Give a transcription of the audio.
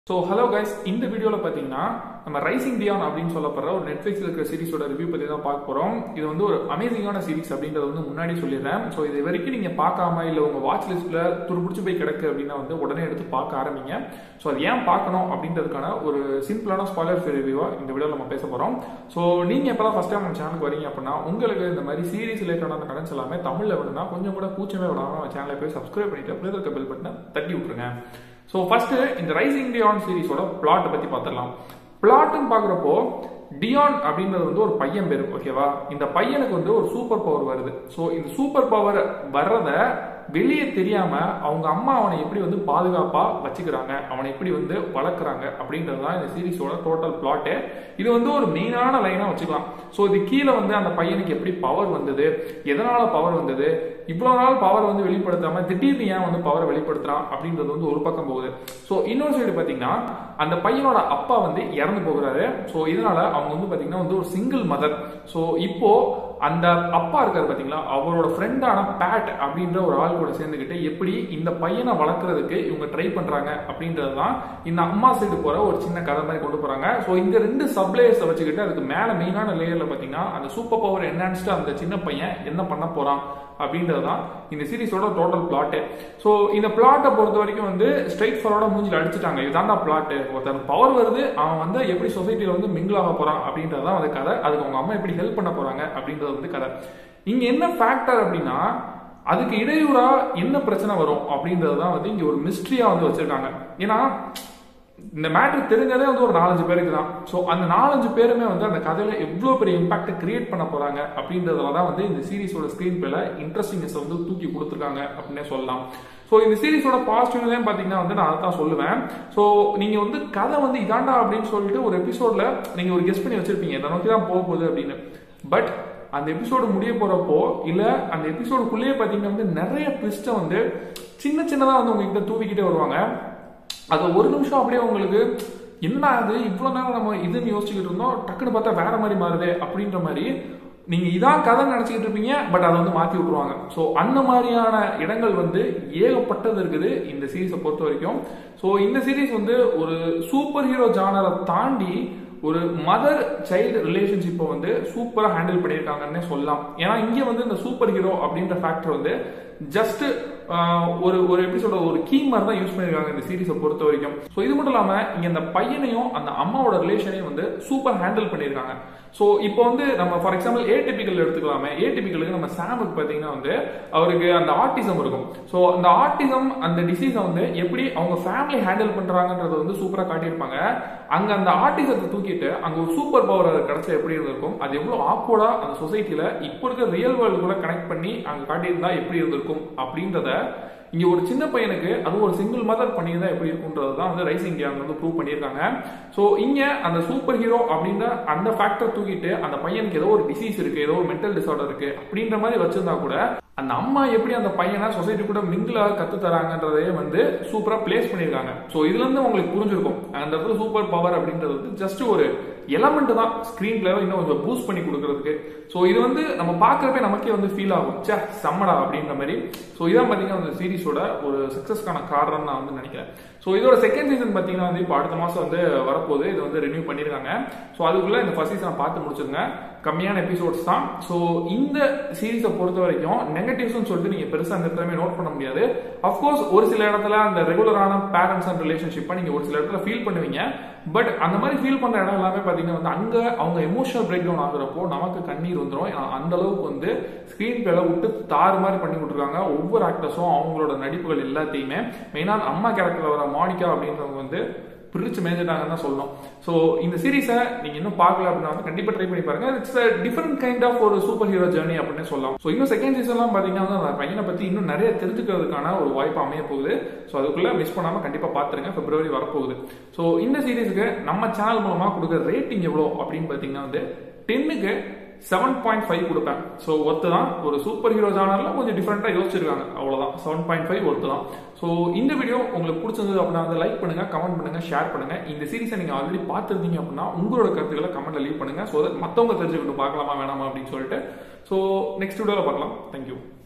so hello guys இந்த வீடியோவில் பார்த்தீங்கன்னா நம்ம ரைசிங் பியான் அப்படின்னு சொல்லப்படுற ஒரு நெட்ஃபிளிக்ஸில் இருக்கிற சீரிஸோட ரிவ்யூ பற்றி தான் பார்க்க போகிறோம் இது வந்து ஒரு அமேசிங்கான சீரிஸ் அப்படின்றத வந்து முன்னாடி சொல்லிடுறேன் ஸோ இது வரைக்கும் நீங்கள் பார்க்காம இல்லை உங்கள் வாட்ச் லிஸ்ட்டில் துருபிடிச்சு போய் கிடக்கு அப்படின்னா வந்து உடனே எடுத்து பார்க்க ஆரம்பிங்க ஸோ அது ஏன் பார்க்கணும் அப்படின்றதுக்கான ஒரு சிம்பிளான ஸ்பாய்லர் ஃப்ரீ ரிவ்யூவாக இந்த வீடியோவில் நம்ம பேச போகிறோம் ஸோ நீங்கள் எப்போ ஃபஸ்ட் டைம் நம்ம சேனலுக்கு வரீங்க அப்படின்னா உங்களுக்கு இந்த மாதிரி சீரிஸ் ரிலேட்டடான கடன் எல்லாமே தமிழில் வேணும்னா கொஞ்சம் கூட கூச்சமே விடாமல் நம்ம சேனலை போய் சப்ஸ்கிரைப் பண்ணிட்டு அப்படியே இருக்க பெல் பட்டனை தட்டி விட்டுருங்க ஸோ ஃபர்ஸ்ட் இந்த ரைசிங் டியான் சீரிஸோட பிளாட்டை பத்தி பார்த்துடலாம் பிளாட்னு பார்க்குறப்போ டியான் அப்படின்றது வந்து ஒரு பையன் பேரு ஓகேவா இந்த பையனுக்கு வந்து ஒரு சூப்பர் பவர் வருது ஸோ இந்த சூப்பர் பவர் வர்றத வெளியே தெரியாம அவங்க அம்மா அவனை எப்படி வந்து பாதுகாப்பா வச்சுக்கிறாங்க அவனை எப்படி வந்து வளர்க்குறாங்க அப்படின்றது தான் இந்த சீரிஸோட டோட்டல் பிளாட்டு இது வந்து ஒரு மெயினான லைனா வச்சுக்கலாம் ஸோ இது கீழே வந்து அந்த பையனுக்கு எப்படி பவர் வந்தது எதனால பவர் வந்தது இவ்வளவு நாள் பவர் வந்து வெளிப்படுத்தாம திடீர்னு ஏன் வந்து பவர் வெளிப்படுத்துறான் அப்படின்றது வந்து ஒரு பக்கம் போகுது ஸோ இன்னொரு சைடு பாத்தீங்கன்னா அந்த பையனோட அப்பா வந்து இறந்து போகிறாரு ஸோ இதனால அவங்க வந்து பாத்தீங்கன்னா வந்து ஒரு சிங்கிள் மதர் ஸோ இப்போ அந்த அப்பா இருக்காரு பாத்தீங்களா அவரோட ஃப்ரெண்டான பேட் அப்படின்ற ஒரு ஆள் கூட சேர்ந்துக்கிட்டு எப்படி இந்த பையனை வளர்க்கறதுக்கு இவங்க ட்ரை பண்றாங்க அப்படின்றது தான் இந்த அம்மா சைடு போற ஒரு சின்ன கதை மாதிரி கொண்டு போறாங்க ஸோ இந்த ரெண்டு சப்ளேயர்ஸை வச்சுக்கிட்டு அதுக்கு மேல மெயினான லேயர்ல பாத்தீங்கன்னா அந்த சூப்பர் பவர் என்ஹான்ஸ்டு அந்த சின்ன பையன் என்ன பண்ண போறான் அப்படின்றது தான் இந்த சீரிஸோட டோட்டல் பிளாட்டு ஸோ இந்த பிளாட்டை பொறுத்த வரைக்கும் வந்து ஸ்ட்ரைட் ஃபார்வர்டா மூஞ்சில் அடிச்சுட்டாங்க இதுதான்டா பிளாட்டு ஒருத்தன் பவர் வருது அவன் வந்து எப்படி சொசைட்டியில் வந்து மிங்கிள் ஆக போறான் அப்படின்றது தான் வந்து கதை அதுக்கு அவங்க அம்மா எப்படி ஹெல்ப் பண்ண போறாங்க அப்படின்றது வந்து கதை இங்க என்ன ஃபேக்டர் அப்படின்னா அதுக்கு இடையூறா என்ன பிரச்சனை வரும் அப்படின்றது தான் வந்து இங்க ஒரு மிஸ்ட்ரியா வந்து வச்சிருக்காங்க ஏன்னா இந்த மேட்ரு தெரிஞ்சதே வந்து ஒரு நாலஞ்சு பேருக்கு தான் ஸோ அந்த நாலஞ்சு பேருமே வந்து அந்த கதையில எவ்வளோ பெரிய இம்பாக்ட் கிரியேட் பண்ண போறாங்க அப்படின்றதுல தான் வந்து இந்த சீரிஸோட ஸ்கிரீன் பிளேல இன்ட்ரெஸ்டிங்னஸ் வந்து தூக்கி கொடுத்துருக்காங்க அப்படின்னே சொல்லலாம் ஸோ இந்த சீரிஸோட பாசிட்டிவ்லேயும் பார்த்தீங்கன்னா வந்து நான் அதை தான் சொல்லுவேன் ஸோ நீங்கள் வந்து கதை வந்து இதாண்டா அப்படின்னு சொல்லிட்டு ஒரு எபிசோட்ல நீங்கள் ஒரு கெஸ்ட் பண்ணி வச்சிருப்பீங்க இதை நோக்கி தான் போக போகுது அப்படின்னு பட் அந்த எபிசோடு முடிய போறப்போ இல்ல அந்த எபிசோடுக்குள்ளேயே பாத்தீங்கன்னா வந்து நிறைய ட்விஸ்ட்டை வந்து சின்ன சின்னதா வந்து உங்ககிட்ட தூவிக்கிட்டே வருவாங்க அது ஒரு நிமிஷம் அப்படியே உங்களுக்கு என்ன அது இவ்வளவு நேரம் நம்ம இதுன்னு யோசிச்சுக்கிட்டு இருந்தோம் டக்குன்னு பார்த்தா வேற மாதிரி மாறுது அப்படின்ற மாதிரி நீங்க இதான் கதை நினைச்சுக்கிட்டு இருப்பீங்க பட் அதை வந்து மாத்தி விட்டுருவாங்க ஸோ அந்த மாதிரியான இடங்கள் வந்து ஏகப்பட்டது இருக்குது இந்த சீரீஸை பொறுத்த வரைக்கும் ஸோ இந்த சீரீஸ் வந்து ஒரு சூப்பர் ஹீரோ ஜானரை தாண்டி ஒரு மதர் சைல்டு ரிலேஷன்ஷிப்பை வந்து சூப்பராக ஹேண்டில் பண்ணியிருக்காங்கன்னே சொல்லலாம் ஏன்னா இங்கே வந்து இந்த சூப்பர் ஹீரோ அப்படின்ற ஃபேக்டர் வந்து ஜஸ்ட் ஒரு ஒரு எப்படி சொல்ற ஒரு கீ மாதிரி தான் யூஸ் பண்ணிருக்காங்க இந்த சீரிஸை பொறுத்த வரைக்கும் ஸோ இது மட்டும் இல்லாம இங்க இந்த பையனையும் அந்த அம்மாவோட ரிலேஷனையும் வந்து சூப்பர் ஹேண்டில் பண்ணியிருக்காங்க ஸோ இப்போ வந்து நம்ம ஃபார் எக்ஸாம்பிள் ஏ டிபிக்கல் எடுத்துக்கலாமே ஏ டிபிக்கலுக்கு நம்ம சாமுக்கு பார்த்தீங்கன்னா வந்து அவருக்கு அந்த ஆர்டிசம் இருக்கும் ஸோ அந்த ஆர்டிசம் அந்த டிசீஸை வந்து எப்படி அவங்க ஃபேமிலி ஹேண்டில் பண்றாங்கன்றத வந்து சூப்பராக காட்டியிருப்பாங்க அங்க அந்த ஆர்டிசத்தை தூக்கிட்டு அங்க ஒரு சூப்பர் பவர் கிடைச்சா எப்படி இருந்திருக்கும் அது எவ்வளவு ஆக்வர்டா அந்த சொசைட்டில இப்போ இருக்க ரியல் வேர்ல்டு கூட கனெக்ட் பண்ணி அங்க காட்டியிருந்தா எப்படி இருந்திருக்கும் அப்படின்றத இங்க ஒரு சின்ன பையனுக்கு அது ஒரு சிங்கிள் மதர் பண்ணியிருந்தா எப்படி இருக்குன்றது தான் வந்து ரைஸ் இந்தியா வந்து ப்ரூவ் பண்ணியிருக்காங்க ஸோ இங்க அந்த சூப்பர் ஹீரோ அப்படின்ற அந்த ஃபேக்டர் தூக்கிட்டு அந்த பையனுக்கு ஏதோ ஒரு டிசீஸ் இருக்கு ஏதோ ஒரு மென்டல் டிசார்டர் இருக்கு அப்படின்ற மாதிரி வச்சிருந்தா கூட அந்த அம்மா எப்படி அந்த பையனை சொசைட்டி கூட மிங்கிளா கத்து தராங்கன்றதே வந்து சூப்பரா பிளேஸ் பண்ணியிருக்காங்க ஸோ இதுல இருந்து உங்களுக்கு புரிஞ்சிருக்கும் அந்த இடத்துல சூப்பர் பவர் அப்படின்றது வந்து ஜஸ்ட் ஒரு எலமெண்ட் தான் ஸ்கிரீன் பிளேவை இன்னும் கொஞ்சம் பூஸ்ட் பண்ணி கொடுக்கறதுக்கு ஸோ இது வந்து நம்ம பார்க்கறப்ப நமக்கே வந்து ஃபீல் ஆகும் சே செம்மடா அப்படின்ற மாதிரி ஸோ இதான் பார்த்தீங்கன்னா அந்த சீரிஸோட ஒரு சக்ஸஸ்க்கான காரணம் நான் வந்து நினைக்கிறேன் ஸோ இதோட செகண்ட் சீசன் பார்த்தீங்கன்னா வந்து இப்போ அடுத்த மாதம் வந்து வரப்போகுது இது வந்து ரினியூ பண்ணியிருக்காங்க ஸோ அதுக்குள்ள இந்த ஃபர்ஸ்ட் சீசனை பார்த்து முடிச்சிருங்க கம்மியான எபிசோட்ஸ் தான் ஸோ இந்த சீரிஸை பொறுத்த வரைக்கும் நெகட்டிவ்ஸ்னு சொல்லிட்டு நீங்கள் பெருசாக அந்த இடத்துல நோட் பண்ண முடியாது அஃப்கோர்ஸ் ஒரு சில இடத்துல அந்த ரெகுலரான பேரண்ட்ஸ் அண்ட் ரிலேஷன்ஷிப்பை நீங்கள் ஒரு சில இடத்துல ஃபீல் பண்ணுவீங்க பட் அந்த மாதிரி ஃபீல் பண்ணுற இடம் எல்லாமே பார்த்தீங்கன்னா வந்து அங்கே அவங்க எமோஷனல் பிரேக் டவுன் ஆகுறப்போ நமக்கு கண்ணீர் வந்துடும் அந்த அளவுக்கு வந்து ஸ்க்ரீன் பிளேல விட்டு தாறு மாதிரி பண்ணி விட்டுருக்காங்க ஒவ்வொரு ஆக்டர்ஸும் அவங்களோட நடிப்புகள் எல்லாத்தையுமே மெயினாக அம்மா கேரக்டர் வர மாணிக்கா அப்படின்றவங்க வந்து பிரிச்சு மேய்ஞ்சிட்டாங்கன்னு தான் சொல்லணும் ஸோ இந்த சீரீஸை நீங்க இன்னும் பார்க்கல அப்படின்னா வந்து கண்டிப்பா ட்ரை பண்ணி பாருங்க இட்ஸ் டிஃபரெண்ட் கைண்ட் ஆஃப் ஒரு சூப்பர் ஹீரோ ஜேர்னி அப்படின்னு சொல்லலாம் ஸோ இன்னும் செகண்ட் சீசன்லாம் பார்த்தீங்கன்னா வந்து அந்த பையனை பத்தி இன்னும் நிறைய தெரிஞ்சுக்கிறதுக்கான ஒரு வாய்ப்பு அமைய போகுது ஸோ அதுக்குள்ள மிஸ் பண்ணாம கண்டிப்பா பாத்துருங்க பிப்ரவரி வரப்போகுது ஸோ இந்த சீரீஸுக்கு நம்ம சேனல் மூலமா கொடுக்குற ரேட்டிங் எவ்வளோ அப்படின்னு பார்த்தீங்கன்னா வந்து டென்னுக்கு செவன் பாயிண்ட் ஃபைவ் கொடுப்பேன் ஸோ ஒர்த்து தான் ஒரு சூப்பர் ஹீரோ ஜானர்ல கொஞ்சம் டிஃப்ரெண்டாக யோசிச்சிருக்காங்க அவ்வளோதான் செவன் பாயிண்ட் ஃபைவ் ஒர்த்து தான் ஸோ இந்த வீடியோ உங்களுக்கு பிடிச்சிருந்தது அப்படின்னா வந்து லைக் பண்ணுங்க கமெண்ட் பண்ணுங்க ஷேர் பண்ணுங்க இந்த சீரிஸை நீங்க ஆல்ரெடி பார்த்துருந்தீங்க அப்படின்னா உங்களோட கருத்துக்களை கமெண்ட்ல லீவ் பண்ணுங்க ஸோ மற்றவங்க தெரிஞ்சுக்கிட்டு பார்க்கலாமா வேணாமா அப்படின்னு சொல்லிட்டு ஸோ நெக்ஸ்ட் வீடியோவில் பார்க்கலாம் தேங்க்யூ